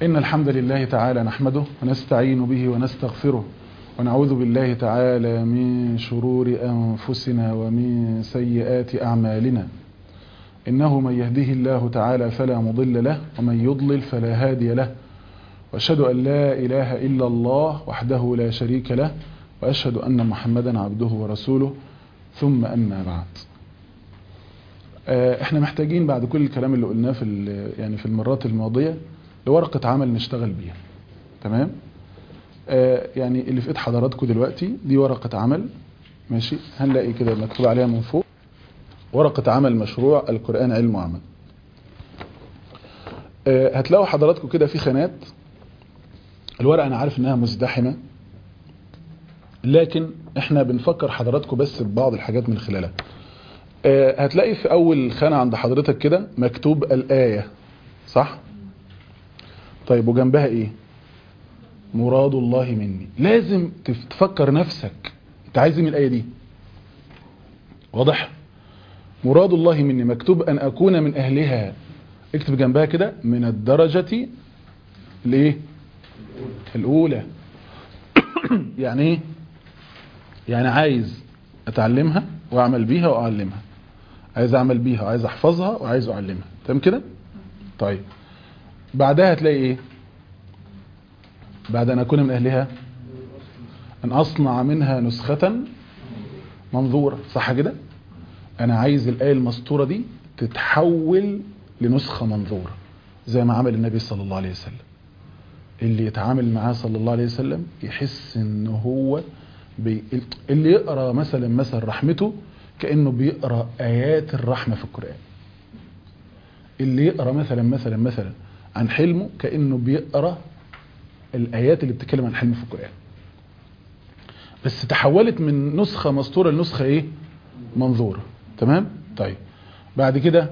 إن الحمد لله تعالى نحمده ونستعين به ونستغفره ونعوذ بالله تعالى من شرور أنفسنا ومن سيئات أعمالنا إنه من يهده الله تعالى فلا مضل له ومن يضلل فلا هادي له وأشهد أن لا إله إلا الله وحده لا شريك له وأشهد أن محمدا عبده ورسوله ثم أما بعد احنا محتاجين بعد كل الكلام اللي قلناه في يعني في المرات الماضية لورقة عمل نشتغل بيها تمام آه يعني اللي في ايد حضراتكم دلوقتي دي ورقة عمل ماشي هنلاقي كده مكتوب عليها من فوق ورقة عمل مشروع القرآن علم وعمل آه هتلاقوا حضراتكم كده في خانات الورقة انا عارف انها مزدحمة لكن احنا بنفكر حضراتكم بس ببعض الحاجات من خلالها آه هتلاقي في اول خانة عند حضرتك كده مكتوب الآية صح طيب وجنبها ايه مراد الله مني لازم تفكر نفسك انت عايز من الآية دي واضح مراد الله مني مكتوب ان اكون من اهلها اكتب جنبها كده من الدرجة الايه الاولى يعني ايه يعني عايز اتعلمها واعمل بيها واعلمها عايز اعمل بيها وعايز احفظها وعايز اعلمها تمام كده طيب بعدها هتلاقي ايه بعد ان اكون من اهلها ان اصنع منها نسخة منظورة صح كده انا عايز الايه المسطورة دي تتحول لنسخة منظورة زي ما عمل النبي صلى الله عليه وسلم اللي يتعامل معاه صلى الله عليه وسلم يحس ان هو بي... اللي يقرأ مثلا مثلا رحمته كأنه بيقرأ آيات الرحمة في القرآن اللي يقرأ مثلا مثلا مثلا عن حلمه كأنه بيقرأ الآيات اللي بتتكلم عن حلمه في القرآن بس تحولت من نسخة مسطورة لنسخة ايه منظورة تمام طيب بعد كده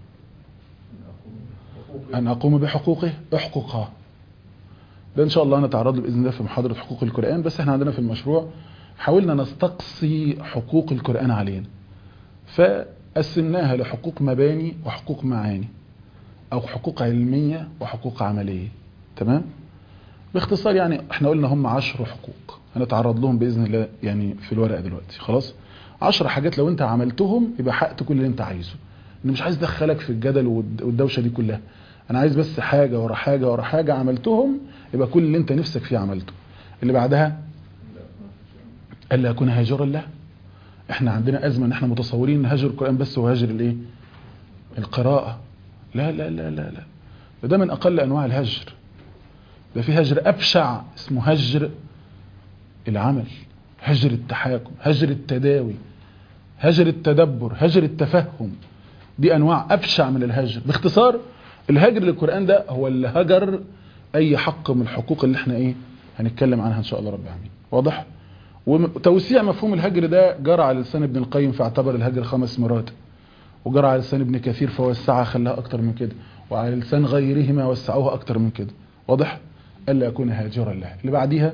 أن أقوم بحقوقه احققها ده إن شاء الله نتعرض له بإذن الله في محاضرة حقوق القرآن بس احنا عندنا في المشروع حاولنا نستقصي حقوق القرآن علينا فقسمناها لحقوق مباني وحقوق معاني أو حقوق علمية وحقوق عملية تمام باختصار يعني احنا قلنا هم عشر حقوق هنتعرض لهم بإذن الله يعني في الورقة دلوقتي خلاص عشر حاجات لو انت عملتهم يبقى حققت كل اللي انت عايزه انا مش عايز ادخلك في الجدل والدوشة دي كلها انا عايز بس حاجة ورا حاجة ورا حاجة عملتهم يبقى كل اللي انت نفسك فيه عملته اللي بعدها الا يكون هاجرا له احنا عندنا ازمة ان احنا متصورين ان هاجر القرآن بس وهاجر الايه القراءة لا لا لا لا لا ده, ده من اقل انواع الهجر ده في هجر ابشع اسمه هجر العمل هجر التحاكم هجر التداوي هجر التدبر هجر التفهم دي انواع ابشع من الهجر باختصار الهجر للقرآن ده هو اللي هجر اي حق من الحقوق اللي احنا ايه هنتكلم عنها ان شاء الله رب العالمين واضح وتوسيع مفهوم الهجر ده جرى على لسان ابن القيم فاعتبر الهجر خمس مرات وجرى على لسان ابن كثير فوسعها خلاها اكتر من كده وعلى لسان غيرهما وسعوها اكتر من كده واضح الا يكون هاجرا له اللي بعديها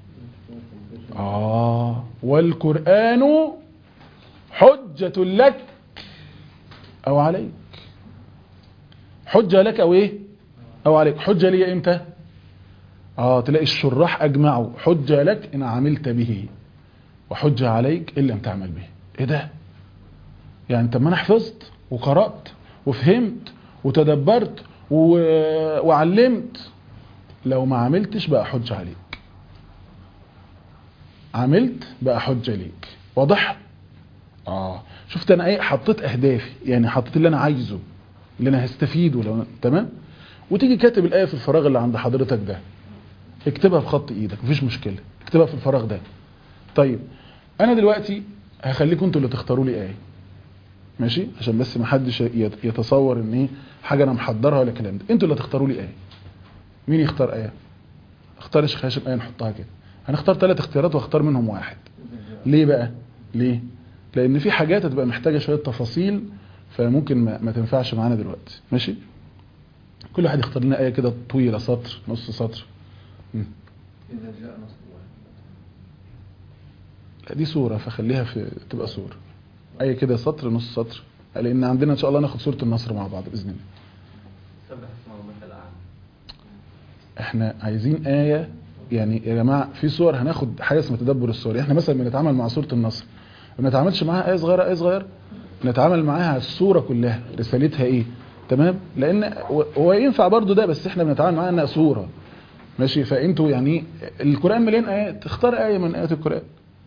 اه والقران حجة لك او عليك حجة لك او ايه او عليك حجة لي امتى اه تلاقي الشراح اجمعوا حجة لك ان عملت به وحجة عليك ان لم تعمل به ايه ده يعني طب ما انا حفظت وقرأت وفهمت وتدبرت و... وعلمت لو ما عملتش بقى حجة عليك عملت بقى حجة ليك واضح اه شفت انا ايه حطيت اهدافي يعني حطيت اللي انا عايزه اللي انا هستفيده لو تمام وتيجي كاتب الايه في الفراغ اللي عند حضرتك ده اكتبها بخط ايدك مفيش مشكله اكتبها في الفراغ ده طيب انا دلوقتي هخليكم انتوا اللي تختاروا لي ايه ماشي عشان بس ما حدش يتصور ان ايه حاجه انا محضرها ولا الكلام ده انتوا اللي هتختاروا لي ايه مين يختار ايه اختار يا شيخ هاشم ايه نحطها كده هنختار ثلاث اختيارات واختار منهم واحد ليه بقى ليه لان في حاجات هتبقى محتاجه شويه تفاصيل فممكن ما, ما تنفعش معانا دلوقتي ماشي كل واحد يختار لنا ايه كده طويله سطر نص سطر إذا جاء نصر الله لا دي صورة فخليها في تبقى صورة اي كده سطر نص سطر لان عندنا ان شاء الله ناخد سورة النصر مع بعض باذن الله سبح اسم ربك الأعلى احنا عايزين آية يعني يا جماعة في صور هناخد حاجة اسمها تدبر الصور احنا مثلا بنتعامل مع صورة النصر ما نتعاملش معاها آية صغيرة آية صغيرة نتعامل معاها الصورة كلها رسالتها ايه تمام لان هو ينفع برضو ده بس احنا بنتعامل معاها انها صورة ماشي فانتوا يعني القرآن مليان آيات اختار آية من آيات القرآن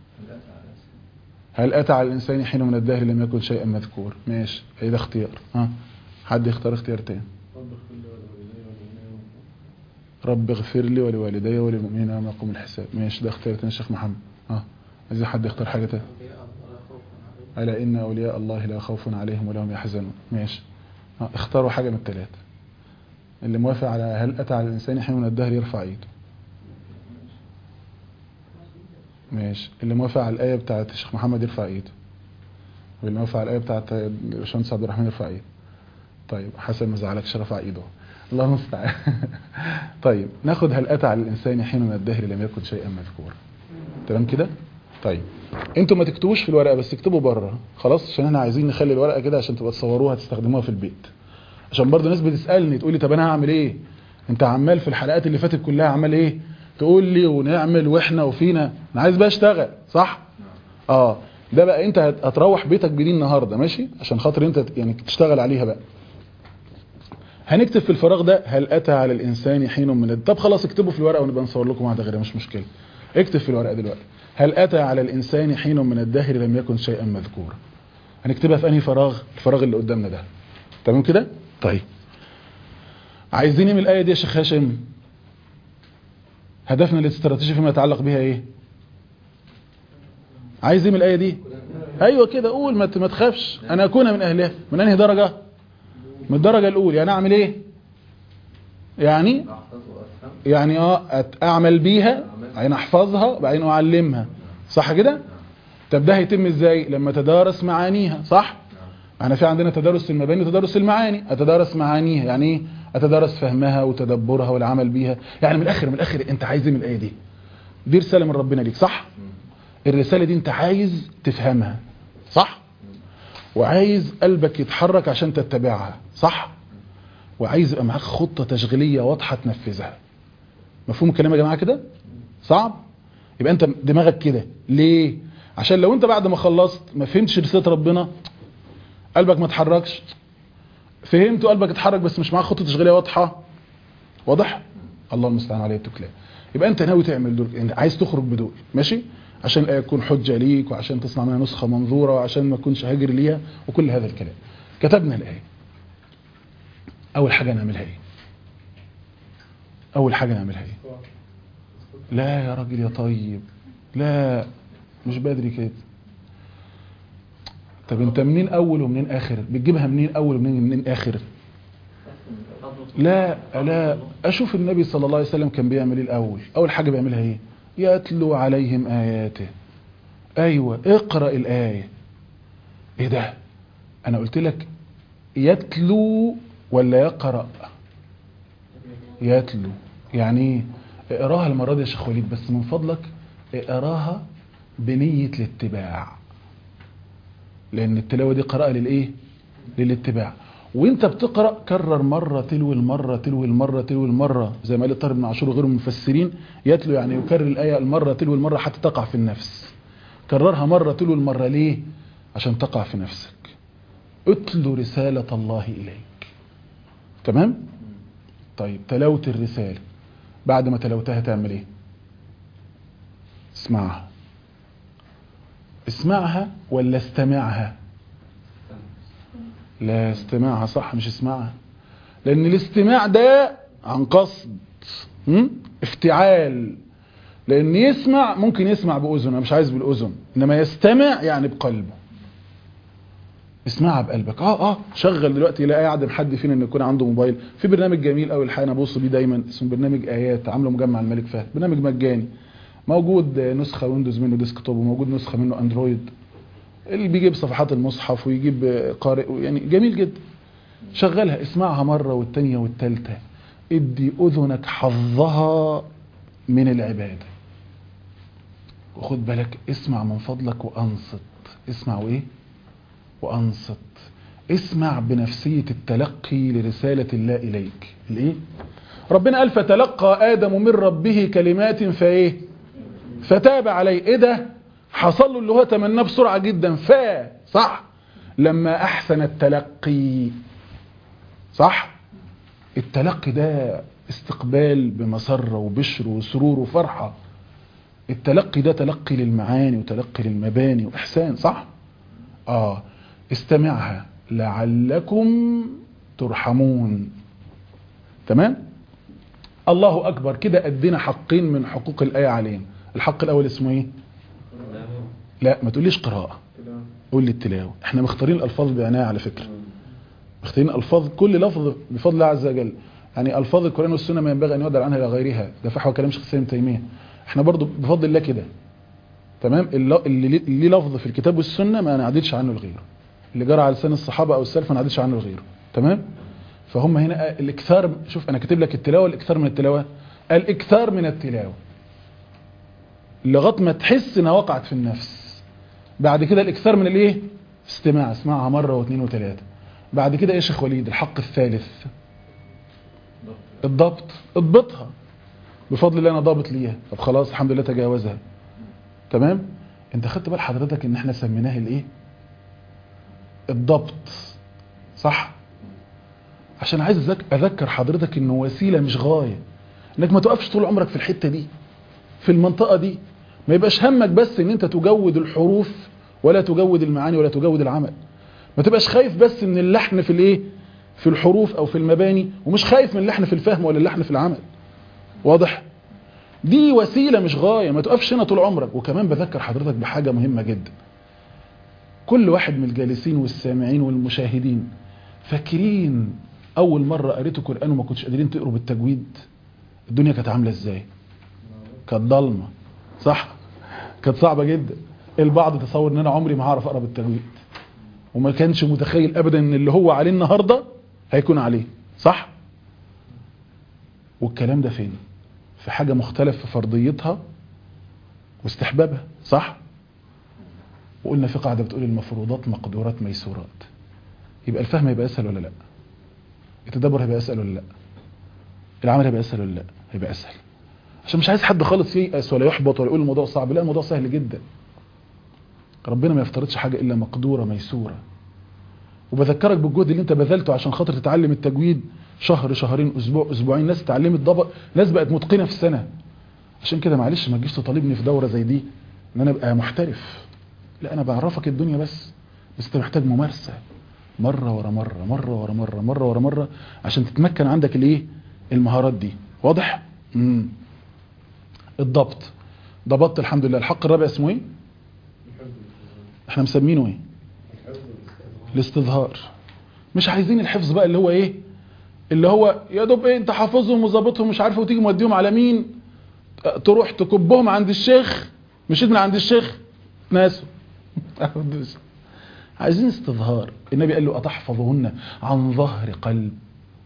هل أتى على الإنسان حين من الدهر لم يكن شيئا مذكور ماشي ايه ده اختيار ها حد يختار اختيار تاني رب اغفر لي ولوالدي وللمؤمنين يوم يقوم الحساب ماشي ده اختيار تاني الشيخ محمد ها عايز حد يختار حاجة تاني ألا إن أولياء الله لا خوف عليهم ولا هم يحزنون ماشي ها اختاروا حاجة من الثلاثة اللي موافق على هل أتى على الإنسان حين من الدهر يرفع ايده ماشي اللي موافق على الآية بتاعت الشيخ محمد يرفع ايده واللي موافق على الآية بتاعت الباشمهندس عبد الرحمن يرفع ايده طيب حسن ما زعلكش رفع ايده الله المستعان طيب ناخد هل أتى على الإنسان حين من الدهر لم يكن شيئا مذكورا تمام كده طيب انتوا ما تكتبوش في الورقة بس اكتبوا بره خلاص عشان احنا عايزين نخلي الورقة كده عشان تبقى تصوروها تستخدموها في البيت عشان برضه ناس بتسألني تقول لي طب انا هعمل ايه انت عمال في الحلقات اللي فاتت كلها عمال ايه تقول لي ونعمل واحنا وفينا انا عايز بقى اشتغل صح اه ده بقى انت هت- هتروح بيتك بدي النهارده ماشي عشان خاطر انت يعني تشتغل عليها بقى هنكتب في الفراغ ده هل اتى على الانسان حين من الد- طب خلاص اكتبوا في الورقه ونبقى نصور لكم واحده غيرها مش مشكله اكتب في الورقه دلوقتي هل اتى على الانسان حين من الدهر لم يكن شيئا مذكورا هنكتبها في انهي فراغ الفراغ اللي قدامنا ده تمام كده طيب عايزين ايه من الايه دي يا شيخ هاشم هدفنا الاستراتيجي فيما يتعلق بها ايه عايز ايه من الايه دي ايوه كده قول ما ت- ما تخافش انا اكون من اهلها من انهي درجه من الدرجه الاولى يعني اعمل ايه يعني أحفظ وأفهم يعني اه أت- اعمل بيها بعدين احفظها بعدين اعلمها صح كده طب ده هيتم ازاي لما تدارس معانيها صح احنا في عندنا تدارس المباني وتدارس المعاني اتدارس معانيها يعني ايه اتدارس فهمها وتدبرها والعمل بيها يعني من الاخر من الاخر انت عايز ايه من الايه دي دي رساله من ربنا ليك صح الرساله دي انت عايز تفهمها صح وعايز قلبك يتحرك عشان تتبعها صح وعايز يبقى معاك خطه تشغيليه واضحه تنفذها مفهوم الكلام يا جماعه كده صعب يبقى انت دماغك كده ليه عشان لو انت بعد ما خلصت ما فهمتش رساله ربنا قلبك ما اتحركش فهمت وقلبك اتحرك بس مش معاك خطه تشغيليه واضحه واضح الله المستعان عليه التكلان يبقى انت ناوي تعمل دول انت عايز تخرج بدول ماشي عشان الايه تكون حجه ليك وعشان تصنع منها نسخه منظوره وعشان ما تكونش هاجر ليها وكل هذا الكلام كتبنا الايه اول حاجه نعملها ايه اول حاجه نعملها ايه لا يا راجل يا طيب لا مش بدري كده طب انت منين اول ومنين اخر بتجيبها منين اول ومنين منين اخر لا لا اشوف النبي صلى الله عليه وسلم كان بيعمل ايه الاول اول حاجه بيعملها ايه يتلو عليهم اياته ايوه اقرا الايه ايه ده انا قلت لك يتلو ولا يقرا يتلو يعني ايه اقراها المره دي يا شيخ وليد بس من فضلك اقراها بنيه الاتباع لان التلاوه دي قراءه للايه للاتباع وانت بتقرا كرر مره تلو المره تلو المره تلو المره زي ما قال طارق بن عاشور وغيره من المفسرين يتلو يعني يكرر الايه المره تلو المره حتى تقع في النفس كررها مره تلو المره ليه عشان تقع في نفسك اتلو رساله الله اليك تمام طيب تلاوه الرساله بعد ما تلوتها تعمل ايه اسمعها اسمعها ولا استمعها لا استماعها صح مش اسمعها لان الاستماع ده عن قصد م? افتعال لان يسمع ممكن يسمع باذنه أنا مش عايز بالاذن انما يستمع يعني بقلبه اسمعها بقلبك اه اه شغل دلوقتي لا قاعد حد فينا ان يكون عنده موبايل في برنامج جميل قوي الحقيقه انا ببص بيه دايما اسمه برنامج ايات عامله مجمع الملك فهد برنامج مجاني موجود نسخه ويندوز منه ديسكتوب وموجود نسخه منه اندرويد اللي بيجيب صفحات المصحف ويجيب قارئ يعني جميل جدا شغلها اسمعها مرة والتانية والتالتة ادي اذنك حظها من العبادة وخد بالك اسمع من فضلك وانصت اسمع وايه وانصت اسمع بنفسية التلقي لرسالة الله اليك الايه ربنا قال فتلقى ادم من ربه كلمات فايه فتاب عليه ايه ده حصل له اللي هو تمناه بسرعه جدا فا صح لما احسن التلقي صح التلقي ده استقبال بمسره وبشر وسرور وفرحه التلقي ده تلقي للمعاني وتلقي للمباني واحسان صح اه استمعها لعلكم ترحمون تمام الله اكبر كده ادينا حقين من حقوق الايه علينا الحق الاول اسمه ايه لا ما تقوليش قراءه قول لي التلاوه احنا مختارين الالفاظ بعنايه على فكره مختارين الفاظ كل لفظ بفضل الله عز وجل يعني الفاظ القران والسنه ما ينبغي ان يودع عنها الى غيرها ده فحوى كلام شيخ الاسلام تيميه احنا برضو بفضل الله كده تمام اللي اللي ليه لفظ في الكتاب والسنه ما نعدلش عنه لغيره اللي جرى على لسان الصحابه او السلف ما نعدلش عنه لغيره تمام فهم هنا الاكثار شوف انا كاتب لك التلاوه الاكثار من التلاوه الاكثار من التلاوه لغايه ما تحس انها وقعت في النفس بعد كده الاكثار من الايه استماع اسمعها مره واثنين وثلاثه بعد كده ايه يا شيخ وليد الحق الثالث الضبط اضبطها بفضل الله انا ضابط ليها طب خلاص الحمد لله تجاوزها تمام انت خدت بال حضرتك ان احنا سميناه الايه الضبط صح عشان عايز أذك- اذكر حضرتك انه وسيله مش غايه انك ما تقفش طول عمرك في الحته دي في المنطقه دي ما يبقاش همك بس ان انت تجود الحروف ولا تجود المعاني ولا تجود العمل ما تبقاش خايف بس من اللحن في الايه في الحروف او في المباني ومش خايف من اللحن في الفهم ولا اللحن في العمل واضح دي وسيله مش غايه ما تقفش هنا طول عمرك وكمان بذكر حضرتك بحاجه مهمه جدا كل واحد من الجالسين والسامعين والمشاهدين فاكرين اول مره قريتوا قران وما كنتش قادرين تقروا بالتجويد الدنيا كانت عامله ازاي كانت ضلمه صح كانت صعبه جدا البعض تصور ان انا عمري ما هعرف اقرا بالتجويد وما كانش متخيل ابدا ان اللي هو عليه النهارده هيكون عليه صح والكلام ده فين في حاجه مختلف في فرضيتها واستحبابها صح وقلنا في قاعده بتقول المفروضات مقدورات ميسورات يبقى الفهم هيبقى اسهل ولا لا التدبر هيبقى اسهل ولا لا العمل هيبقى اسهل ولا لا هيبقى اسهل عشان مش عايز حد خالص ييأس ولا يحبط ولا يقول الموضوع صعب لا الموضوع سهل جدا ربنا ما يفترضش حاجه الا مقدوره ميسوره وبذكرك بالجهد اللي انت بذلته عشان خاطر تتعلم التجويد شهر شهرين اسبوع اسبوعين ناس اتعلمت ضبط ناس بقت متقنه في السنه عشان كده معلش ما تجيش تطالبني في دوره زي دي ان انا ابقى محترف لا انا بعرفك الدنيا بس بس انت محتاج ممارسه مره ورا مره مره ورا مره مره ورا مره عشان تتمكن عندك الايه المهارات دي واضح امم الضبط ضبطت الحمد لله الحق الرابع اسمه ايه احنا مسمينه ايه الاستظهار مش عايزين الحفظ بقى اللي هو ايه اللي هو يا دوب ايه انت حافظهم وظابطهم مش عارف وتيجي موديهم على مين اه، تروح تكبهم عند الشيخ مشيت من عند الشيخ ناسه عايزين استظهار النبي قال له أتحفظهن عن ظهر قلب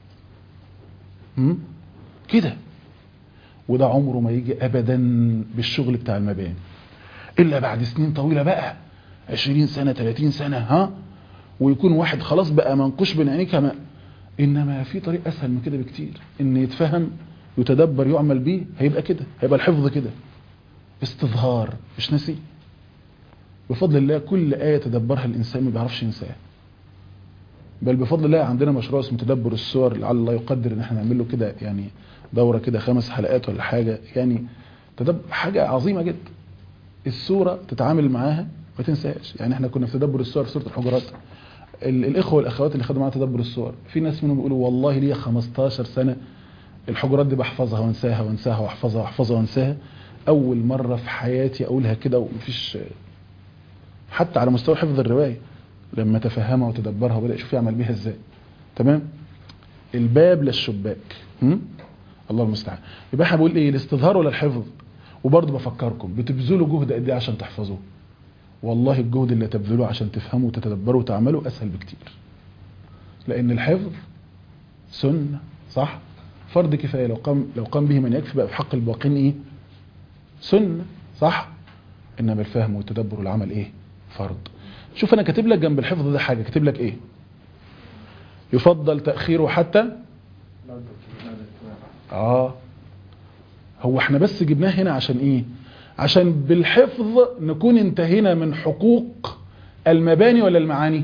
هم؟ كده وده عمره ما يجي أبدا بالشغل بتاع المباني إلا بعد سنين طويلة بقى 20 سنة 30 سنة ها ويكون واحد خلاص بقى منقوش بين عينيك ما إنما في طريق أسهل من كده بكتير إن يتفهم يتدبر يعمل بيه هيبقى كده هيبقى الحفظ كده استظهار مش ناسي بفضل الله كل آية تدبرها الإنسان ما بيعرفش ينساها بل بفضل الله عندنا مشروع اسمه تدبر السور لعل الله يقدر ان احنا نعمل له كده يعني دورة كده خمس حلقات ولا حاجة يعني تدبر حاجة عظيمة جدا السورة تتعامل معاها ما تنساهاش يعني احنا كنا في تدبر السور في سورة الحجرات ال- الاخوة والاخوات اللي خدوا معانا تدبر السور في ناس منهم بيقولوا والله ليا 15 سنة الحجرات دي بحفظها وانساها وانساها واحفظها واحفظها وانساها اول مرة في حياتي اقولها كده ومفيش حتى على مستوى حفظ الرواية لما تفهمها وتدبرها وبدأ يشوف يعمل بيها ازاي تمام الباب للشباك هم؟ الله المستعان يبقى احنا بقول ايه الاستظهار ولا الحفظ وبرضه بفكركم بتبذلوا جهد قد ايه عشان تحفظوه والله الجهد اللي تبذلوه عشان تفهموا وتتدبروا وتعملوا اسهل بكتير لان الحفظ سنة صح فرض كفاية لو قام لو قام به من يكفي بقى في حق الباقين ايه سنة صح انما الفهم والتدبر والعمل ايه فرض شوف انا كاتب لك جنب الحفظ ده حاجة كاتب لك ايه يفضل تأخيره حتى اه هو احنا بس جبناه هنا عشان ايه عشان بالحفظ نكون انتهينا من حقوق المباني ولا المعاني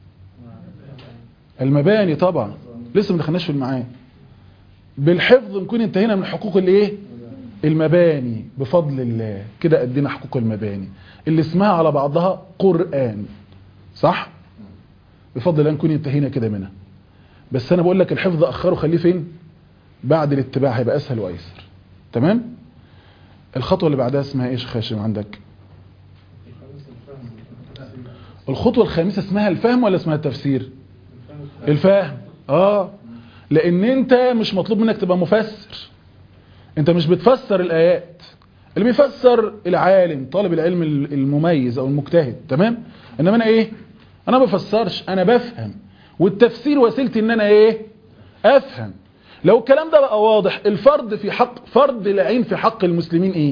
المباني طبعا لسه ما دخلناش في المعاني بالحفظ نكون انتهينا من حقوق الايه المباني بفضل الله كده ادينا حقوق المباني اللي اسمها على بعضها قرآن صح بفضل الله نكون انتهينا كده منها بس انا بقول لك الحفظ اخره خليه فين بعد الاتباع هيبقى اسهل وايسر تمام الخطوه اللي بعدها اسمها ايه يا شيخ هاشم عندك الخطوه الخامسه اسمها الفهم ولا اسمها التفسير الفهم اه لان انت مش مطلوب منك تبقى مفسر انت مش بتفسر الايات اللي بيفسر العالم طالب العلم المميز او المجتهد تمام انما انا ايه انا ما بفسرش انا بفهم والتفسير وسيلتي ان انا ايه افهم لو الكلام ده بقى واضح الفرض في حق فرض العين في حق المسلمين ايه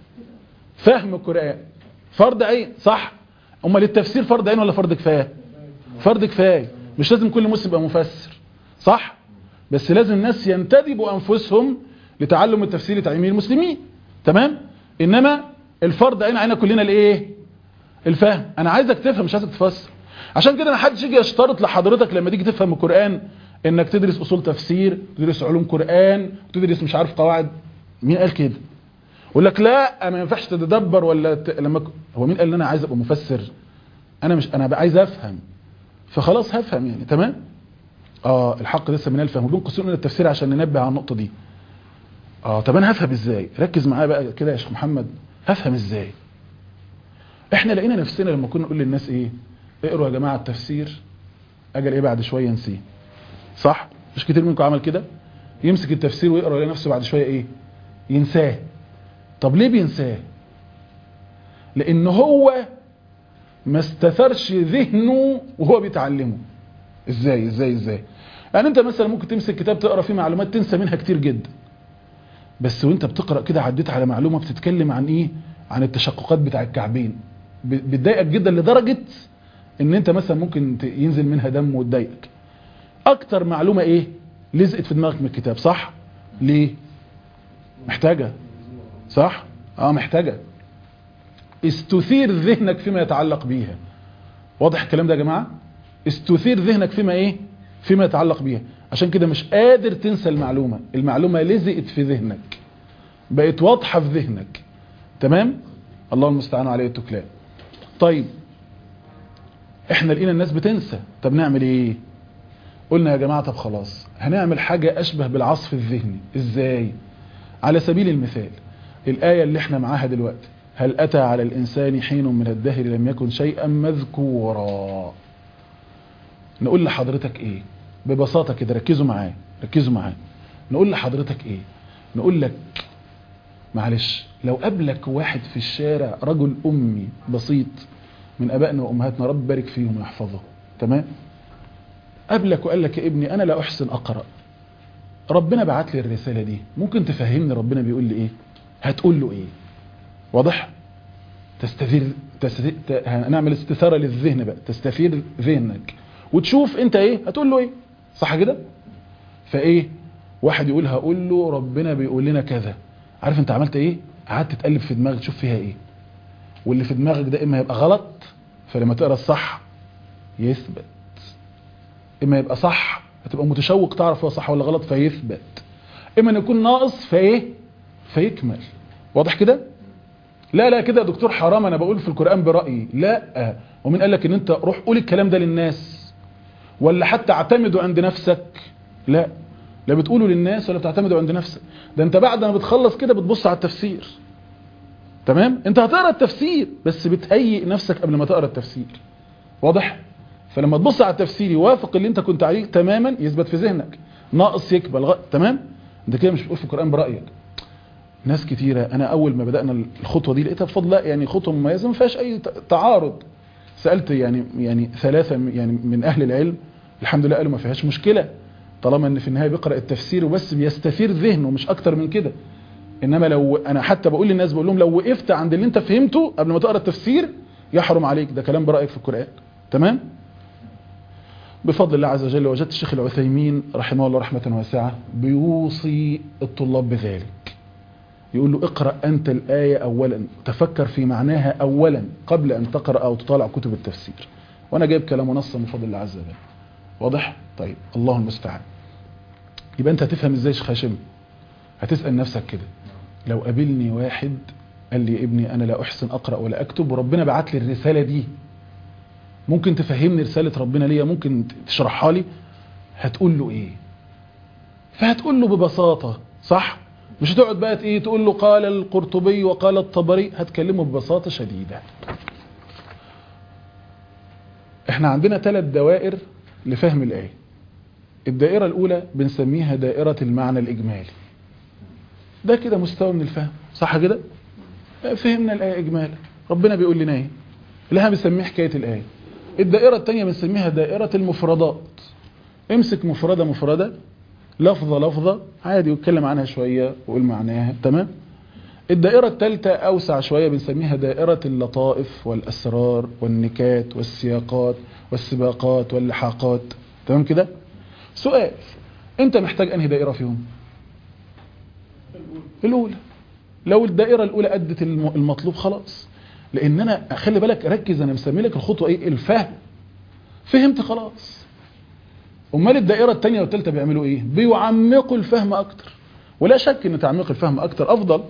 فهم القرآن فرض عين صح امال التفسير فرض عين ولا فرض كفايه فرض كفايه مش لازم كل مسلم يبقى مفسر صح بس لازم الناس ينتدبوا انفسهم لتعلم التفسير لتعليم المسلمين تمام انما الفرض عين علينا كلنا الايه الفهم انا عايزك تفهم مش عايزك تفسر عشان كده ما حدش يجي يشترط لحضرتك لما تيجي تفهم القرآن انك تدرس اصول تفسير تدرس علوم قرآن تدرس مش عارف قواعد مين قال كده يقول لك لا ما ينفعش تتدبر ولا ت... لما ك... هو مين قال ان انا عايز ابقى مفسر انا مش انا عايز افهم فخلاص هفهم يعني تمام اه الحق لسه من الفهم وبين قوسين التفسير عشان ننبه على النقطه دي اه طب انا هفهم ازاي ركز معايا بقى كده يا شيخ محمد هفهم ازاي احنا لقينا نفسنا لما كنا نقول للناس ايه اقروا يا جماعه التفسير اجل ايه بعد شويه نسيه صح مش كتير منكم عمل كده يمسك التفسير ويقرا يلاقي نفسه بعد شويه ايه ينساه طب ليه بينساه لان هو ما استثرش ذهنه وهو بيتعلمه ازاي ازاي ازاي يعني انت مثلا ممكن تمسك كتاب تقرا فيه معلومات تنسى منها كتير جدا بس وانت بتقرا كده عديت على معلومه بتتكلم عن ايه عن التشققات بتاع الكعبين بتضايقك جدا لدرجه ان انت مثلا ممكن ينزل منها دم وتضايقك اكتر معلومه ايه لزقت في دماغك من الكتاب صح ليه محتاجه صح اه محتاجه استثير ذهنك فيما يتعلق بيها واضح الكلام ده يا جماعه استثير ذهنك فيما ايه فيما يتعلق بيها عشان كده مش قادر تنسى المعلومه المعلومه لزقت في ذهنك بقت واضحه في ذهنك تمام الله المستعان عليه التكلان طيب احنا لقينا الناس بتنسى طب نعمل ايه قلنا يا جماعة طب خلاص هنعمل حاجة اشبه بالعصف الذهني ازاي على سبيل المثال الآية اللي احنا معاها دلوقتي هل أتى على الإنسان حين من الدهر لم يكن شيئا مذكورا نقول لحضرتك ايه ببساطة كده ركزوا معايا ركزوا معايا نقول لحضرتك ايه نقول لك معلش لو قابلك واحد في الشارع رجل أمي بسيط من أبائنا وأمهاتنا رب بارك فيهم ويحفظهم تمام قابلك وقال لك يا ابني أنا لا أحسن أقرأ ربنا بعت لي الرسالة دي ممكن تفهمني ربنا بيقول لي إيه هتقول له إيه واضح تستثير تستثير ت... هنعمل استثارة للذهن بقى تستثير ذهنك وتشوف انت ايه هتقول له ايه صح كده فايه واحد يقول هقول له ربنا بيقول لنا كذا عارف انت عملت ايه قعدت تقلب في دماغك تشوف فيها ايه واللي في دماغك ده اما يبقى غلط فلما تقرا الصح يثبت اما يبقى صح هتبقى متشوق تعرف هو صح ولا غلط فيثبت اما ان يكون ناقص فايه فيكمل واضح كده لا لا كده يا دكتور حرام انا بقول في القرآن برأيي لا ومين قال لك ان انت روح قول الكلام ده للناس ولا حتى اعتمدوا عند نفسك لا لا بتقولوا للناس ولا بتعتمدوا عند نفسك ده انت بعد ما بتخلص كده بتبص على التفسير تمام انت هتقرا التفسير بس بتهيئ نفسك قبل ما تقرا التفسير واضح فلما تبص على التفسير يوافق اللي انت كنت عليه تماما يثبت في ذهنك ناقص يكبل غ... تمام انت كده مش بتقول في القرآن برأيك ناس كتيرة انا اول ما بدأنا الخطوة دي لقيتها بفضل الله يعني خطوة مميزة ما فيهاش اي تعارض سألت يعني يعني ثلاثة يعني من اهل العلم الحمد لله قالوا ما فيهاش مشكلة طالما ان في النهاية بيقرأ التفسير وبس بيستثير ذهنه مش اكتر من كده انما لو انا حتى بقول للناس بقول لهم لو وقفت عند اللي انت فهمته قبل ما تقرأ التفسير يحرم عليك ده كلام برأيك في القرآن تمام بفضل الله عز وجل وجدت الشيخ العثيمين رحمه الله رحمة واسعة بيوصي الطلاب بذلك يقول له اقرأ أنت الآية أولا تفكر في معناها أولا قبل أن تقرأ أو تطالع كتب التفسير وأنا جايب كلام منصة من فضل الله عز وجل واضح؟ طيب الله المستعان يبقى أنت هتفهم إزاي شيخ هاشم هتسأل نفسك كده لو قابلني واحد قال لي يا ابني أنا لا أحسن أقرأ ولا أكتب وربنا بعت لي الرسالة دي ممكن تفهمني رسالة ربنا ليا ممكن تشرحها لي هتقول له ايه فهتقول له ببساطة صح مش هتقعد بقى ايه تقول له قال القرطبي وقال الطبري هتكلمه ببساطة شديدة احنا عندنا ثلاث دوائر لفهم الآية الدائرة الأولى بنسميها دائرة المعنى الإجمالي ده كده مستوى من الفهم صح كده فهمنا الآية إجمالا ربنا بيقول لنا ايه اللي احنا بنسميه حكاية الآية الدائرة الثانية بنسميها دائرة المفردات امسك مفردة مفردة لفظة لفظة عادي واتكلم عنها شوية وقول معناها تمام الدائرة الثالثة أوسع شوية بنسميها دائرة اللطائف والأسرار والنكات والسياقات والسباقات واللحاقات تمام كده سؤال انت محتاج انهي دائرة فيهم الأولى لو الدائرة الأولى أدت المطلوب خلاص لان انا خلي بالك ركز انا مسمي لك الخطوه ايه الفهم فهمت خلاص امال الدائره الثانيه والثالثه بيعملوا ايه بيعمقوا الفهم اكتر ولا شك ان تعميق الفهم اكتر افضل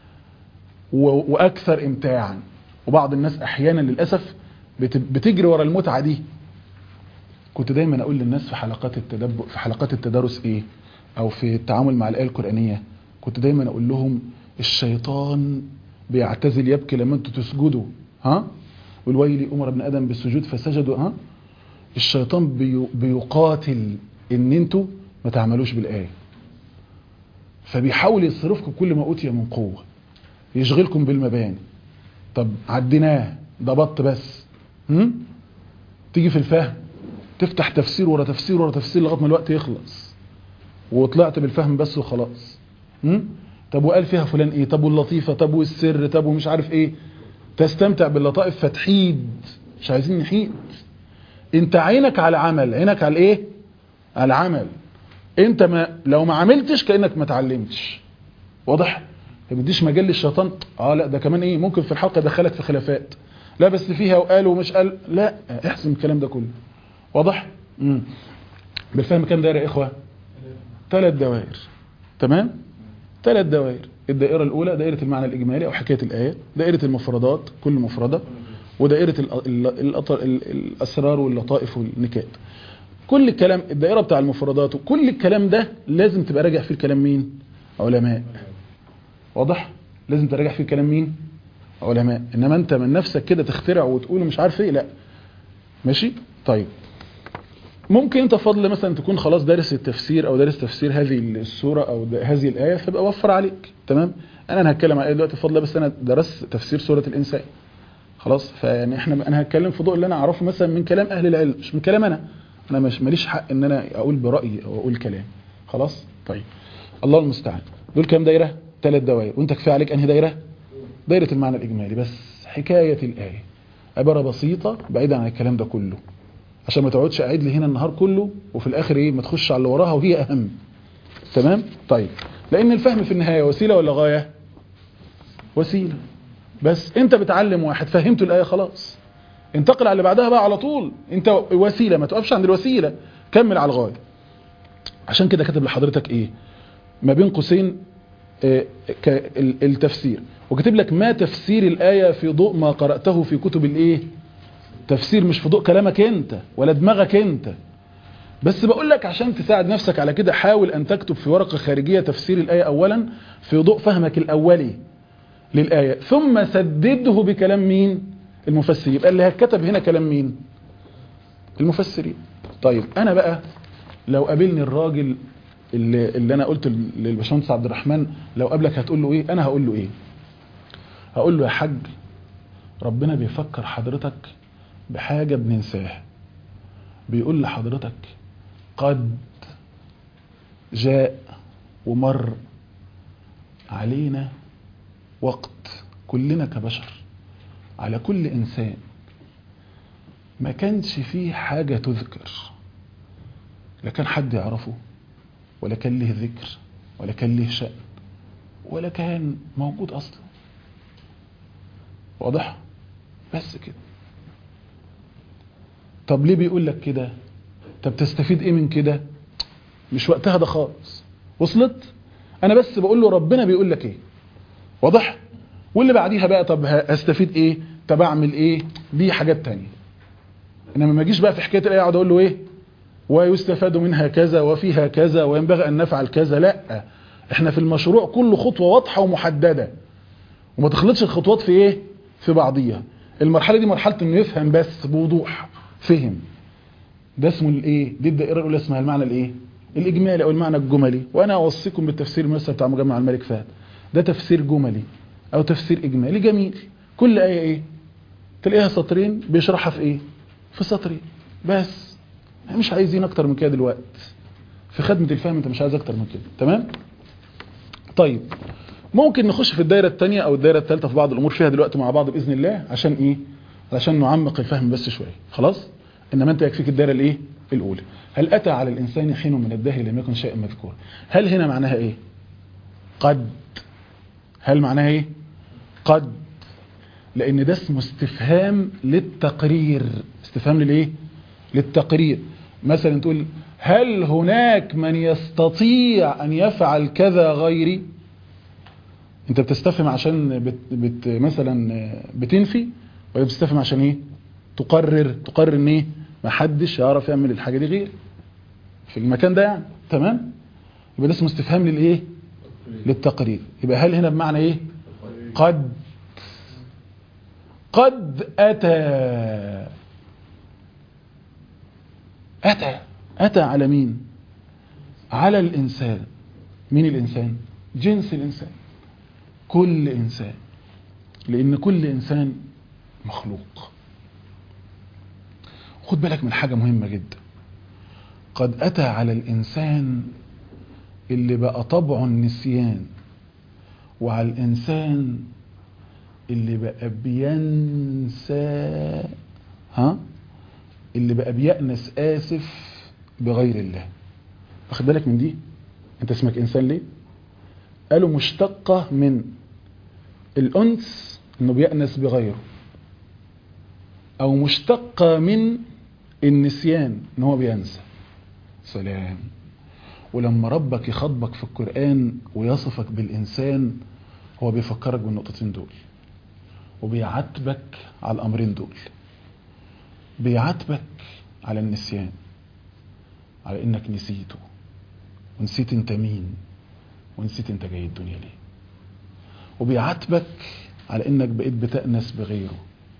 واكثر امتاعا وبعض الناس احيانا للاسف بتجري ورا المتعه دي كنت دايما اقول للناس في حلقات التدبر في حلقات التدارس ايه او في التعامل مع الايه القرانيه كنت دايما اقول لهم الشيطان بيعتزل يبكي لما انتوا تسجدوا ها والويل امر ابن ادم بالسجود فسجدوا ها الشيطان بي بيقاتل ان انتوا ما تعملوش بالايه فبيحاول يصرفكم كل ما اوتي من قوه يشغلكم بالمباني طب عديناه ده بط بس هم؟ تيجي في الفهم تفتح تفسير ورا تفسير ورا تفسير لغايه ما الوقت يخلص وطلعت بالفهم بس وخلاص هم؟ طب وقال فيها فلان ايه طب واللطيفة طب والسر طب ومش عارف ايه تستمتع باللطائف فتحيد مش عايزين نحيد انت عينك على عمل عينك على ايه على العمل انت ما لو ما عملتش كانك ما اتعلمتش واضح ما بديش مجال للشيطان اه لا ده كمان ايه ممكن في الحلقه يدخلك في خلافات لا بس فيها وقال ومش قال لا احسم الكلام ده كله واضح امم بالفهم كام دايره يا اخوه ثلاث دوائر تمام ثلاث دوائر الدائرة الأولى دائرة المعنى الإجمالي أو حكاية الآية دائرة المفردات كل مفردة ودائرة ال ال ال الأسرار واللطائف والنكات كل الكلام الدائرة بتاع المفردات وكل الكلام ده لازم تبقى راجع فيه الكلام مين علماء واضح لازم تراجع فيه الكلام مين علماء إنما أنت من نفسك كده تخترع وتقول مش عارف إيه لا ماشي طيب ممكن انت فضل مثلا تكون خلاص دارس التفسير او دارس تفسير هذه السورة او هذه الآية فيبقى وفر عليك تمام انا انا هتكلم عن دلوقتي فضل بس انا درست تفسير سورة الانسان خلاص فيعني احنا انا هتكلم في ضوء اللي انا اعرفه مثلا من كلام اهل العلم مش من كلام انا انا مش ماليش حق ان انا اقول برأيي او اقول كلام خلاص طيب الله المستعان دول كام دايرة ثلاث دوائر وانت كفايه عليك انهي دايرة دايرة المعنى الاجمالي بس حكاية الآية عبارة بسيطة بعيدا عن الكلام ده كله عشان ما تقعدش قاعد لي هنا النهار كله وفي الاخر ايه ما تخش على اللي وراها وهي اهم تمام طيب لان الفهم في النهايه وسيله ولا غايه وسيله بس انت بتعلم واحد فهمته الايه خلاص انتقل على اللي بعدها بقى على طول انت وسيله ما توقفش عند الوسيله كمل على الغايه عشان كده كاتب لحضرتك ايه ما بين قوسين اه التفسير وكاتب لك ما تفسير الايه في ضوء ما قراته في كتب الايه تفسير مش في ضوء كلامك انت ولا دماغك انت بس بقول لك عشان تساعد نفسك على كده حاول ان تكتب في ورقة خارجية تفسير الآية اولا في ضوء فهمك الاولي للآية ثم سدده بكلام مين المفسر يبقى اللي هتكتب هنا كلام مين المفسرين طيب انا بقى لو قابلني الراجل اللي, اللي انا قلت للباشمهندس عبد الرحمن لو قابلك هتقول له ايه انا هقول له ايه هقول له يا حاج ربنا بيفكر حضرتك بحاجة بننساها بيقول لحضرتك قد جاء ومر علينا وقت كلنا كبشر على كل إنسان ما كانش فيه حاجة تذكر لا كان حد يعرفه ولا كان له ذكر ولا كان له شأن ولا كان موجود أصلا واضح بس كده طب ليه بيقول لك كده طب تستفيد ايه من كده مش وقتها ده خالص وصلت انا بس بقول له ربنا بيقول لك ايه واضح واللي بعديها بقى طب هستفيد ايه طب اعمل ايه دي حاجات تانية انما ما اجيش بقى في حكايه الايه اقعد اقول له ايه ويستفاد منها كذا وفيها كذا وينبغي ان نفعل كذا لا احنا في المشروع كل خطوه واضحه ومحدده وما تخلطش الخطوات في ايه في بعضيها المرحله دي مرحله انه يفهم بس بوضوح فهم ده اسمه الايه دي الدائره الاولى اسمها المعنى الايه الاجمالي او المعنى الجملي وانا اوصيكم بالتفسير مثلا بتاع مجمع الملك فهد ده تفسير جملي او تفسير اجمالي جميل كل ايه ايه تلاقيها سطرين بيشرحها في ايه في سطرين بس مش عايزين اكتر من كده دلوقتي في خدمه الفهم انت مش عايز اكتر من كده تمام طيب ممكن نخش في الدايره الثانيه او الدايره الثالثه في بعض الامور فيها دلوقتي مع بعض باذن الله عشان ايه علشان نعمق الفهم بس شويه خلاص انما انت يكفيك الدايره الايه الاولى هل اتى على الانسان حين من الدهر لم يكن شيئا مذكورا هل هنا معناها ايه قد هل معناها ايه قد لان ده اسمه استفهام للتقرير استفهام للايه للتقرير مثلا تقول هل هناك من يستطيع ان يفعل كذا غيري انت بتستفهم عشان بت بت مثلا بتنفي ولا بتستفهم عشان ايه تقرر تقرر ان ايه ما حدش يعرف يعمل الحاجه دي غير في المكان ده يعني تمام يبقى ده اسمه استفهام للايه للتقرير يبقى هل هنا بمعنى ايه قد قد اتى اتى اتى على مين على الانسان مين الانسان جنس الانسان كل انسان لان كل انسان مخلوق خد بالك من حاجة مهمة جدا قد أتى على الإنسان اللي بقى طبعه النسيان وعلى الإنسان اللي بقى بينسى ها اللي بقى بيأنس آسف بغير الله واخد بالك من دي انت اسمك إنسان ليه قالوا مشتقة من الأنس انه بيأنس بغيره او مشتقة من النسيان ان هو بينسى سلام ولما ربك يخاطبك في القرآن ويصفك بالإنسان هو بيفكرك بالنقطتين دول وبيعاتبك على الأمرين دول بيعاتبك على النسيان على إنك نسيته ونسيت أنت مين ونسيت أنت جاي الدنيا ليه وبيعاتبك على إنك بقيت بتأنس بغيره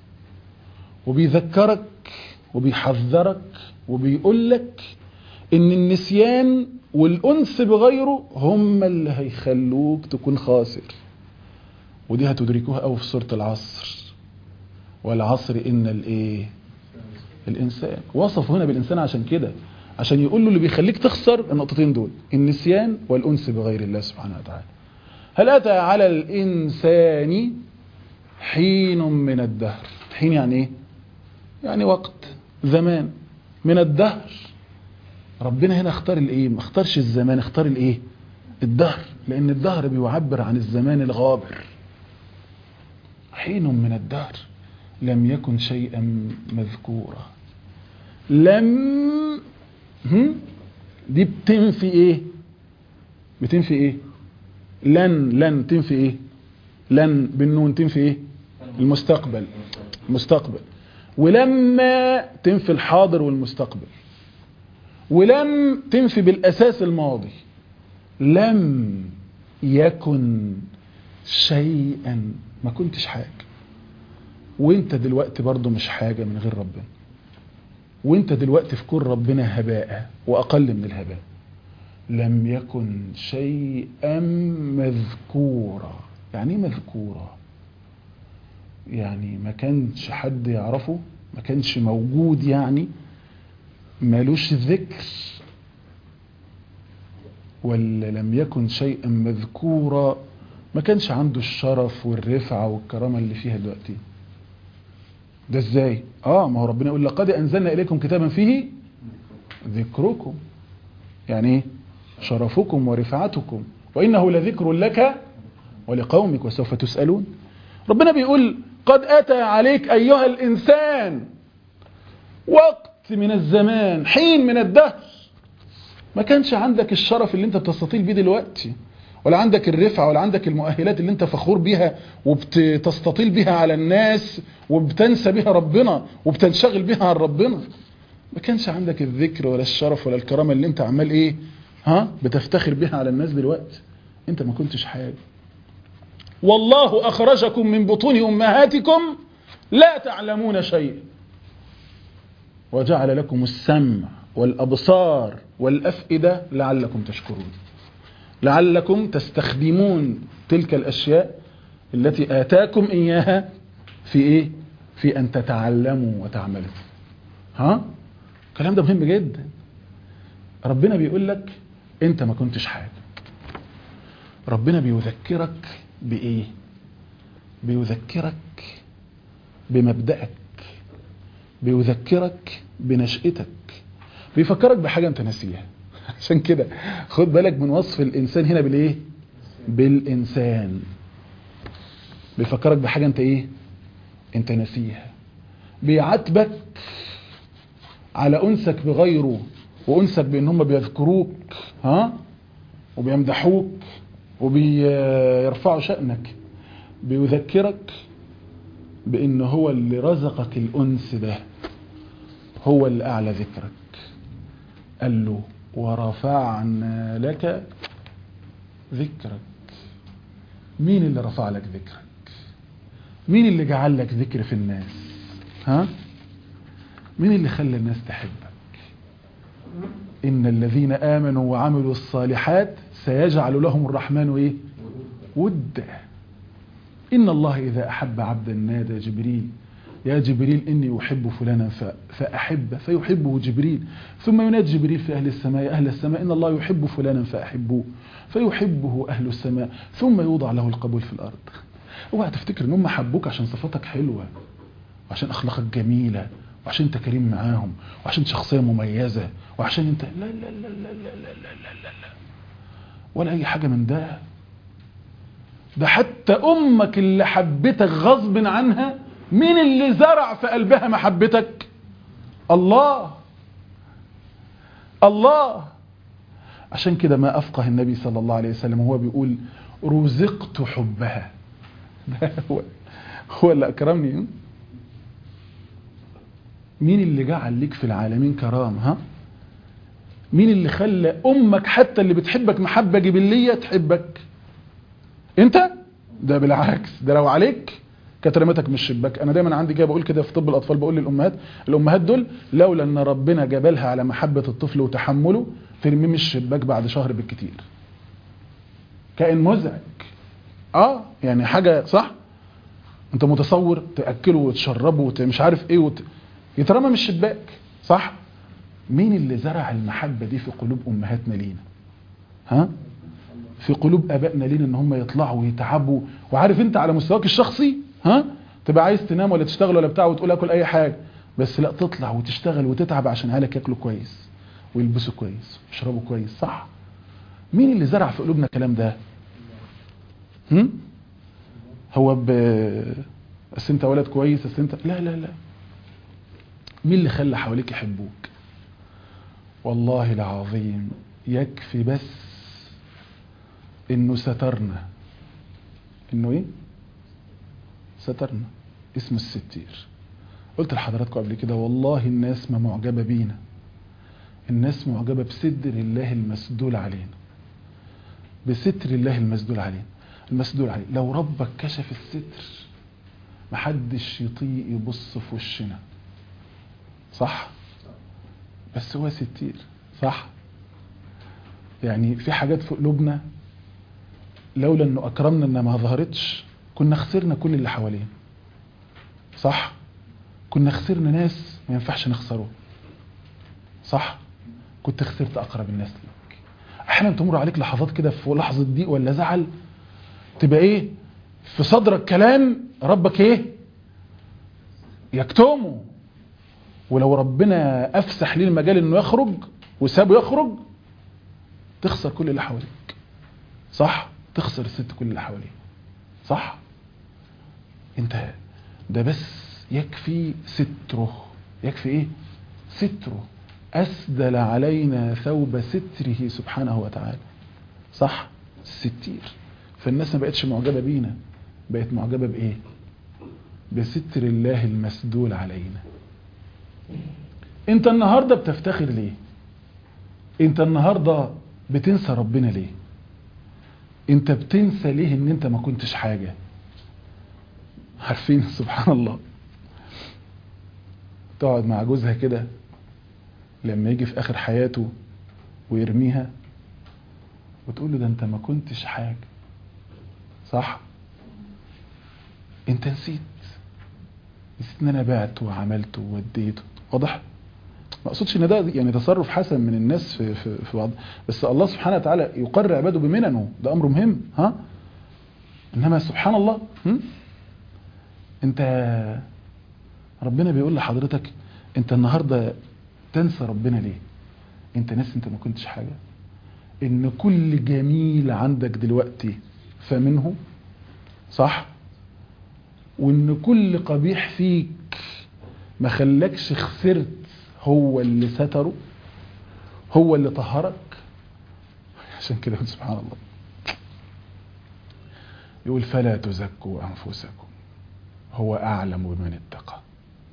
وبيذكرك وبيحذرك وبيقول لك ان النسيان والانس بغيره هم اللي هيخلوك تكون خاسر ودي هتدركوها قوي في سوره العصر والعصر ان الايه الانسان وصف هنا بالانسان عشان كده عشان يقول له اللي بيخليك تخسر النقطتين دول النسيان والانس بغير الله سبحانه وتعالى هل اتى على الانسان حين من الدهر حين يعني ايه يعني وقت زمان من الدهر ربنا هنا اختار الايه ما اختارش الزمان اختار الايه الدهر لان الدهر بيعبر عن الزمان الغابر حين من الدهر لم يكن شيئا مذكورا لم هم؟ دي بتنفي ايه بتنفي ايه لن لن تنفي ايه لن بالنون تنفي ايه المستقبل المستقبل ولما تنفي الحاضر والمستقبل ولم تنفي بالأساس الماضي لم يكن شيئا ما كنتش حاجة وانت دلوقتي برضو مش حاجة من غير ربنا وانت دلوقتي في كون ربنا هباء وأقل من الهباء لم يكن شيئا مذكورا يعني ايه مذكورا يعني ما كانش حد يعرفه ما كانش موجود يعني مالوش ذكر ولا لم يكن شيئا مذكورا ما كانش عنده الشرف والرفعة والكرامة اللي فيها دلوقتي ده ازاي اه ما هو ربنا يقول لقد انزلنا اليكم كتابا فيه ذكركم يعني ايه شرفكم ورفعتكم وإنه لذكر لك ولقومك وسوف تسألون ربنا بيقول قد أتى عليك أيها الإنسان وقت من الزمان حين من الدهر ما كانش عندك الشرف اللي انت بتستطيل بيه دلوقتي ولا عندك الرفعة ولا عندك المؤهلات اللي انت فخور بيها وبتستطيل بيها على الناس وبتنسى بيها ربنا وبتنشغل بيها عن ربنا ما كانش عندك الذكر ولا الشرف ولا الكرامة اللي انت عمال ايه ها بتفتخر بيها على الناس دلوقتي انت ما كنتش حاجة والله اخرجكم من بطون امهاتكم لا تعلمون شيء وجعل لكم السمع والابصار والافئدة لعلكم تشكرون لعلكم تستخدمون تلك الاشياء التي اتاكم اياها في ايه في ان تتعلموا وتعملوا ها الكلام ده مهم جدا ربنا بيقول لك انت ما كنتش حاجة ربنا بيذكرك بايه بيذكرك بمبدأك بيذكرك بنشأتك بيفكرك بحاجة انت ناسيها عشان كده خد بالك من وصف الانسان هنا بالايه بالانسان بيفكرك بحاجة انت ايه انت ناسيها بيعاتبك على انسك بغيره وانسك بان هم بيذكروك ها وبيمدحوك وبيرفعوا شأنك بيذكرك بان هو اللي رزقك الانس ده هو اللي اعلى ذكرك قال له ورفعنا لك ذكرك مين اللي رفع لك ذكرك مين اللي جعل لك ذكر في الناس ها مين اللي خلى الناس تحبك إن الذين آمنوا وعملوا الصالحات سيجعل لهم الرحمن إيه ودا إن الله إذا أحب عبدا نادى جبريل يا جبريل إني أحب فلانا فأحب فيحبه جبريل ثم ينادي جبريل في أهل السماء يا أهل السماء إن الله يحب فلانا فأحبوه فيحبه أهل السماء ثم يوضع له القبول في الأرض اوعى تفتكر ان هم حبوك عشان صفاتك حلوة وعشان أخلاقك جميلة وعشان انت كريم معاهم وعشان شخصية مميزة وعشان انت لا لا لا لا لا لا لا لا لا لا ولا أي حاجة من ده ده حتى أمك اللي حبتك غصب عنها مين اللي زرع في قلبها محبتك الله الله عشان كده ما أفقه النبي صلى الله عليه وسلم هو بيقول رزقت حبها ده هو هو اللي أكرمني مين اللي جعل ليك في العالمين كرام ها مين اللي خلى أمك حتى اللي بتحبك محبة جبلية تحبك انت ده بالعكس ده لو عليك كانت رمتك من الشباك انا دايما عندي كده بقول كده في طب الاطفال بقول للامهات الامهات دول لولا ان ربنا جبلها على محبه الطفل وتحمله ترميه من الشباك بعد شهر بالكتير كائن مزعج اه يعني حاجه صح انت متصور تاكله وتشربه وت... مش عارف ايه وت... يترمى من الشباك صح مين اللي زرع المحبه دي في قلوب امهاتنا لينا ها في قلوب ابائنا لينا ان هم يطلعوا ويتعبوا وعارف انت على مستواك الشخصي ها تبقى عايز تنام ولا تشتغل ولا بتاع وتقول اكل اي حاجه بس لا تطلع وتشتغل وتتعب عشان اهلك ياكلوا كويس ويلبسوا كويس ويشربوا كويس صح مين اللي زرع في قلوبنا الكلام ده هم؟ هو ب بس انت ولد كويس بس انت لا لا لا مين اللي خلى حواليك يحبوك والله العظيم يكفي بس انه سترنا انه ايه سترنا اسم الستير قلت لحضراتكم قبل كده والله الناس ما معجبة بينا الناس معجبة بستر الله المسدول علينا بستر الله المسدول علينا المسدول علينا لو ربك كشف الستر محدش يطيق يبص في وشنا صح بس هو ستير صح يعني في حاجات في قلوبنا لولا انه اكرمنا انها ما ظهرتش كنا خسرنا كل اللي حوالينا صح كنا خسرنا ناس ما ينفعش نخسره صح كنت خسرت اقرب الناس ليك احيانا تمر عليك لحظات كده في لحظه ضيق ولا زعل تبقى ايه في صدرك كلام ربك ايه يكتمه ولو ربنا افسح ليه المجال انه يخرج وسابه يخرج تخسر كل اللي حواليك صح تخسر الست كل اللي حواليك صح انت ده بس يكفي ستره يكفي ايه ستره اسدل علينا ثوب ستره سبحانه وتعالى صح الستير فالناس ما بقتش معجبة بينا بقت معجبة بايه بستر الله المسدول علينا انت النهاردة بتفتخر ليه انت النهاردة بتنسى ربنا ليه انت بتنسى ليه ان انت ما كنتش حاجة عارفين سبحان الله تقعد مع جوزها كده لما يجي في اخر حياته ويرميها وتقول له ده انت ما كنتش حاجة صح انت نسيت نسيت ان انا بعت وعملت ووديت واضح ما اقصدش ان ده يعني تصرف حسن من الناس في في, في بعض بس الله سبحانه وتعالى يقر عباده بمننه ده امر مهم ها انما سبحان الله هم؟ انت ربنا بيقول لحضرتك انت النهارده تنسى ربنا ليه انت ناس انت ما كنتش حاجه ان كل جميل عندك دلوقتي فمنه صح وان كل قبيح فيك ما خلاكش خسرت هو اللي ستره هو اللي طهرك عشان كده سبحان الله يقول فلا تزكوا انفسكم هو اعلم بمن اتقى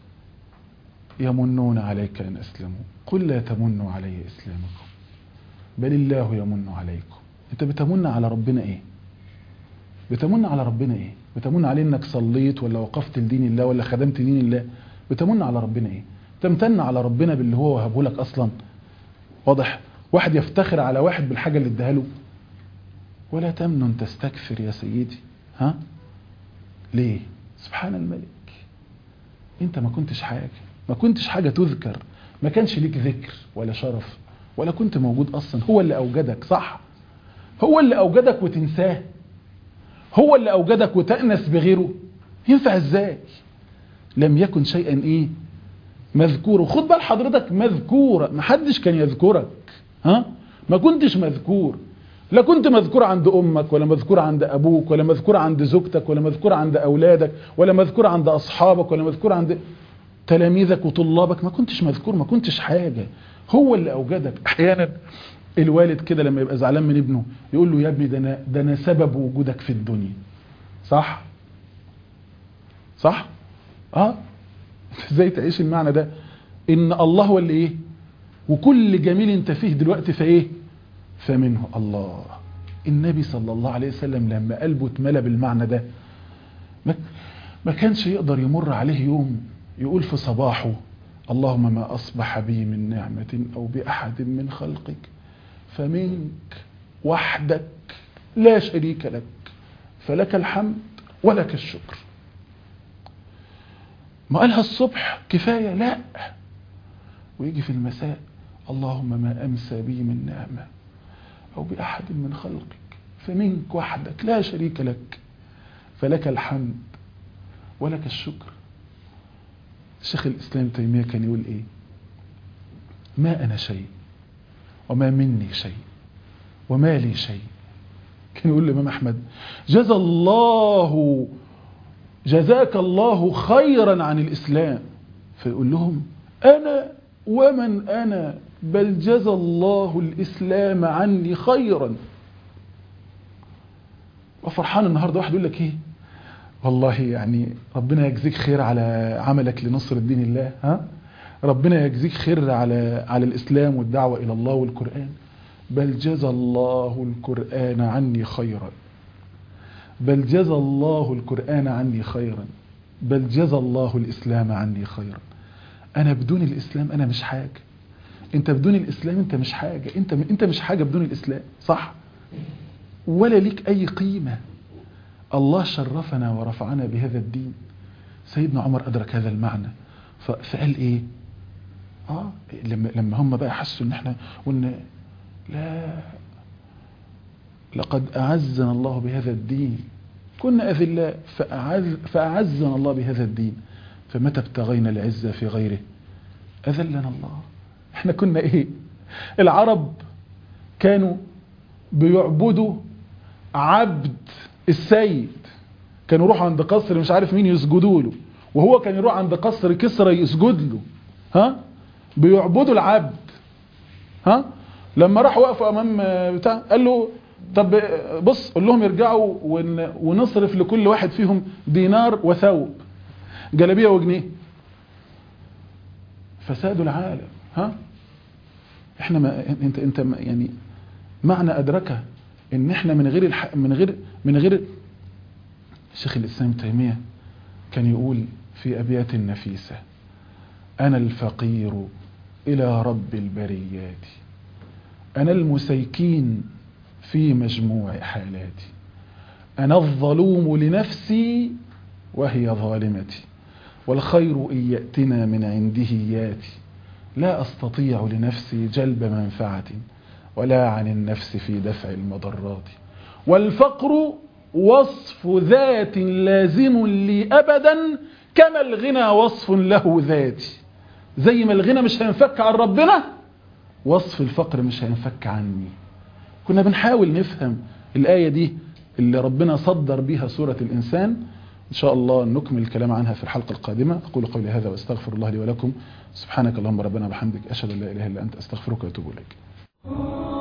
يمنون عليك ان اسلموا قل لا تمنوا علي اسلامكم بل الله يمن عليكم انت بتمن على ربنا ايه بتمن على ربنا ايه بتمن عليه انك صليت ولا وقفت لدين الله ولا خدمت دين الله بتمن على ربنا ايه تمتن على ربنا باللي هو وهبه لك اصلا واضح واحد يفتخر على واحد بالحاجه اللي اداها له ولا تمنن تستكثر يا سيدي ها ليه سبحان الملك انت ما كنتش حاجه ما كنتش حاجه تذكر ما كانش ليك ذكر ولا شرف ولا كنت موجود اصلا هو اللي اوجدك صح هو اللي اوجدك وتنساه هو اللي اوجدك وتأنس بغيره ينفع ازاي لم يكن شيئا ايه مذكور خد بال حضرتك مذكورة محدش كان يذكرك ها ما كنتش مذكور لا كنت مذكور عند امك ولا مذكور عند ابوك ولا مذكور عند زوجتك ولا مذكور عند اولادك ولا مذكور عند اصحابك ولا مذكور عند تلاميذك وطلابك ما كنتش مذكور ما كنتش حاجة هو اللي اوجدك احيانا الوالد كده لما يبقى زعلان من ابنه يقول له يا ابني ده انا ده انا سبب وجودك في الدنيا صح صح اه ازاي تعيش المعنى ده ان الله هو اللي ايه وكل جميل انت فيه دلوقتي فايه فمنه الله النبي صلى الله عليه وسلم لما قلبه اتملى بالمعنى ده ما, ما كانش يقدر يمر عليه يوم يقول في صباحه اللهم ما أصبح بي من نعمة أو بأحد من خلقك فمنك وحدك لا شريك لك فلك الحمد ولك الشكر ما قالها الصبح كفاية لا ويجي في المساء اللهم ما أمسى بي من نعمة أو بأحد من خلقك فمنك وحدك لا شريك لك فلك الحمد ولك الشكر شيخ الإسلام تيمية كان يقول إيه ما أنا شيء وما مني شيء وما لي شيء كان يقول الإمام أحمد جزى الله جزاك الله خيرا عن الإسلام فيقول لهم أنا ومن أنا بل جزى الله الإسلام عني خيرا وفرحان النهاردة واحد يقول لك إيه والله يعني ربنا يجزيك خير على عملك لنصر الدين الله ها ربنا يجزيك خير على على الإسلام والدعوة إلى الله والقرآن بل جزى الله القرآن عني خيرا بل جزى الله القرآن عني خيرا بل جزى الله الإسلام عني خيرا أنا بدون الإسلام أنا مش حاجة أنت بدون الإسلام أنت مش حاجة أنت أنت مش حاجة بدون الإسلام صح ولا ليك أي قيمة الله شرفنا ورفعنا بهذا الدين سيدنا عمر أدرك هذا المعنى فقال إيه آه لما, لما هم بقى حسوا إن إحنا قلنا لا لقد أعزنا الله بهذا الدين كنا أذلاء فأعز فأعزنا الله بهذا الدين فمتى ابتغينا العزة في غيره أذلنا الله احنا كنا ايه العرب كانوا بيعبدوا عبد السيد كانوا يروحوا عند قصر مش عارف مين يسجدوا له وهو كان يروح عند قصر كسرى يسجد له ها بيعبدوا العبد ها لما راح وقفوا امام بتاع قال له طب بص قول لهم يرجعوا ون- ونصرف لكل واحد فيهم دينار وثوب جلابيه وجنيه فسادوا العالم ها احنا ما انت انت ما- يعني معنى ادركه ان احنا من غير الح... من غير من غير شيخ الاسلام ابن تيميه كان يقول في ابيات نفيسه انا الفقير الى رب البريات انا المسيكين في مجموع حالاتي انا الظلوم لنفسي وهي ظالمتي والخير ان ياتنا من عنده ياتي لا استطيع لنفسي جلب منفعه ولا عن النفس في دفع المضرات والفقر وصف ذات لازم لي ابدا كما الغنى وصف له ذاتي زي ما الغنى مش هينفك عن ربنا وصف الفقر مش هينفك عني كنا بنحاول نفهم الآية دي اللي ربنا صدر بها سورة الإنسان إن شاء الله نكمل الكلام عنها في الحلقة القادمة أقول قولي هذا وأستغفر الله لي ولكم سبحانك اللهم ربنا وبحمدك أشهد أن لا إله إلا أنت أستغفرك وأتوب إليك